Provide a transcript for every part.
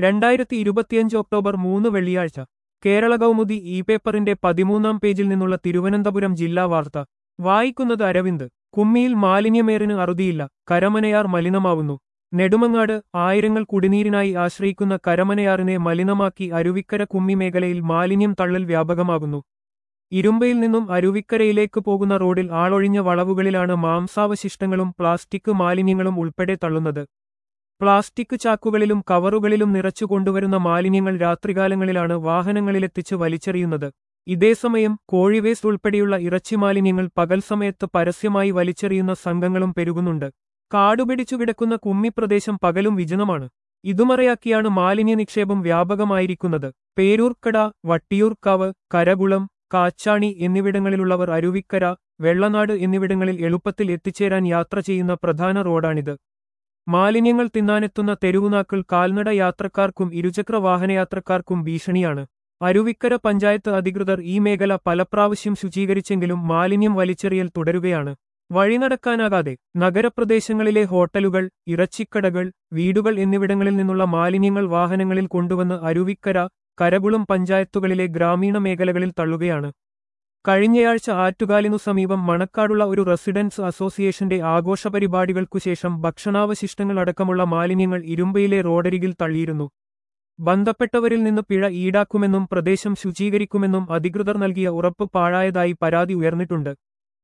രണ്ടായിരത്തി ഇരുപത്തിയഞ്ച് ഒക്ടോബർ മൂന്ന് വെള്ളിയാഴ്ച കേരള കൗമുദി ഇ പേപ്പറിന്റെ പതിമൂന്നാം പേജിൽ നിന്നുള്ള തിരുവനന്തപുരം ജില്ലാ വാർത്ത വായിക്കുന്നത് അരവിന്ദ് കുമ്മിയിൽ മാലിന്യമേറിന് അറുതിയില്ല കരമനയാർ മലിനമാവുന്നു നെടുമങ്ങാട് ആയിരങ്ങൾ കുടിനീരിനായി ആശ്രയിക്കുന്ന കരമനയാറിനെ മലിനമാക്കി അരുവിക്കര കുമ്മി മേഖലയിൽ മാലിന്യം തള്ളൽ വ്യാപകമാകുന്നു ഇരുമ്പയിൽ നിന്നും അരുവിക്കരയിലേക്ക് പോകുന്ന റോഡിൽ ആളൊഴിഞ്ഞ വളവുകളിലാണ് മാംസാവശിഷ്ടങ്ങളും പ്ലാസ്റ്റിക് മാലിന്യങ്ങളും ഉൾപ്പെടെ തള്ളുന്നത് പ്ലാസ്റ്റിക് ചാക്കുകളിലും കവറുകളിലും നിറച്ചു കൊണ്ടുവരുന്ന മാലിന്യങ്ങൾ രാത്രികാലങ്ങളിലാണ് വാഹനങ്ങളിലെത്തിച്ച് വലിച്ചെറിയുന്നത് ഇതേസമയം കോഴിവേസ്റ്റ് ഉൾപ്പെടെയുള്ള ഇറച്ചി മാലിന്യങ്ങൾ പകൽ സമയത്ത് പരസ്യമായി വലിച്ചെറിയുന്ന സംഘങ്ങളും പെരുകുന്നുണ്ട് കാടുപിടിച്ചു കിടക്കുന്ന കുമ്മിപ്രദേശം പകലും വിജനമാണ് ഇതുമറയാക്കിയാണ് മാലിന്യ നിക്ഷേപം വ്യാപകമായിരിക്കുന്നത് പേരൂർക്കട വട്ടിയൂർക്കാവ് കരകുളം കാച്ചാണി എന്നിവിടങ്ങളിലുള്ളവർ അരുവിക്കര വെള്ളനാട് എന്നിവിടങ്ങളിൽ എളുപ്പത്തിൽ എത്തിച്ചേരാൻ യാത്ര ചെയ്യുന്ന പ്രധാന റോഡാണിത് മാലിന്യങ്ങൾ തിന്നാനെത്തുന്ന തെരുവുനാക്കൾ കാൽനട യാത്രക്കാർക്കും ഇരുചക്ര വാഹനയാത്രക്കാർക്കും ഭീഷണിയാണ് അരുവിക്കര പഞ്ചായത്ത് അധികൃതർ ഈ മേഖല പലപ്രാവശ്യം ശുചീകരിച്ചെങ്കിലും മാലിന്യം വലിച്ചെറിയൽ തുടരുകയാണ് വഴി നടക്കാനാകാതെ നഗരപ്രദേശങ്ങളിലെ ഹോട്ടലുകൾ ഇറച്ചിക്കടകൾ വീടുകൾ എന്നിവിടങ്ങളിൽ നിന്നുള്ള മാലിന്യങ്ങൾ വാഹനങ്ങളിൽ കൊണ്ടുവന്ന് അരുവിക്കര കരകുളം പഞ്ചായത്തുകളിലെ ഗ്രാമീണ മേഖലകളിൽ തള്ളുകയാണ് കഴിഞ്ഞയാഴ്ച ആറ്റുകാലിനു സമീപം മണക്കാടുള്ള ഒരു റെസിഡൻസ് അസോസിയേഷന്റെ ആഘോഷ പരിപാടികൾക്കുശേഷം ഭക്ഷണാവശിഷ്ടങ്ങൾ അടക്കമുള്ള മാലിന്യങ്ങൾ ഇരുമ്പയിലെ റോഡരികിൽ തള്ളിയിരുന്നു ബന്ധപ്പെട്ടവരിൽ നിന്ന് പിഴ ഈടാക്കുമെന്നും പ്രദേശം ശുചീകരിക്കുമെന്നും അധികൃതർ നൽകിയ ഉറപ്പ് പാഴായതായി പരാതി ഉയർന്നിട്ടുണ്ട്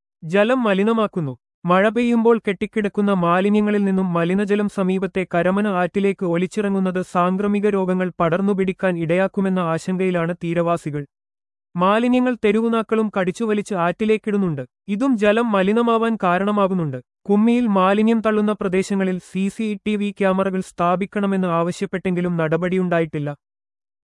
ജലം മലിനമാക്കുന്നു മഴ പെയ്യുമ്പോൾ കെട്ടിക്കിടക്കുന്ന മാലിന്യങ്ങളിൽ നിന്നും മലിനജലം സമീപത്തെ കരമന ആറ്റിലേക്ക് ഒലിച്ചിറങ്ങുന്നത് സാംക്രമിക രോഗങ്ങൾ പടർന്നുപിടിക്കാൻ ഇടയാക്കുമെന്ന ആശങ്കയിലാണ് തീരവാസികൾ മാലിന്യങ്ങൾ തെരുവുനാക്കളും കടിച്ചുവലിച്ച് ആറ്റിലേക്കിടുന്നുണ്ട് ഇതും ജലം മലിനമാവാൻ കാരണമാകുന്നുണ്ട് കുമ്മിയിൽ മാലിന്യം തള്ളുന്ന പ്രദേശങ്ങളിൽ സി സി ടി വി ക്യാമറകൾ സ്ഥാപിക്കണമെന്ന് ആവശ്യപ്പെട്ടെങ്കിലും നടപടിയുണ്ടായിട്ടില്ല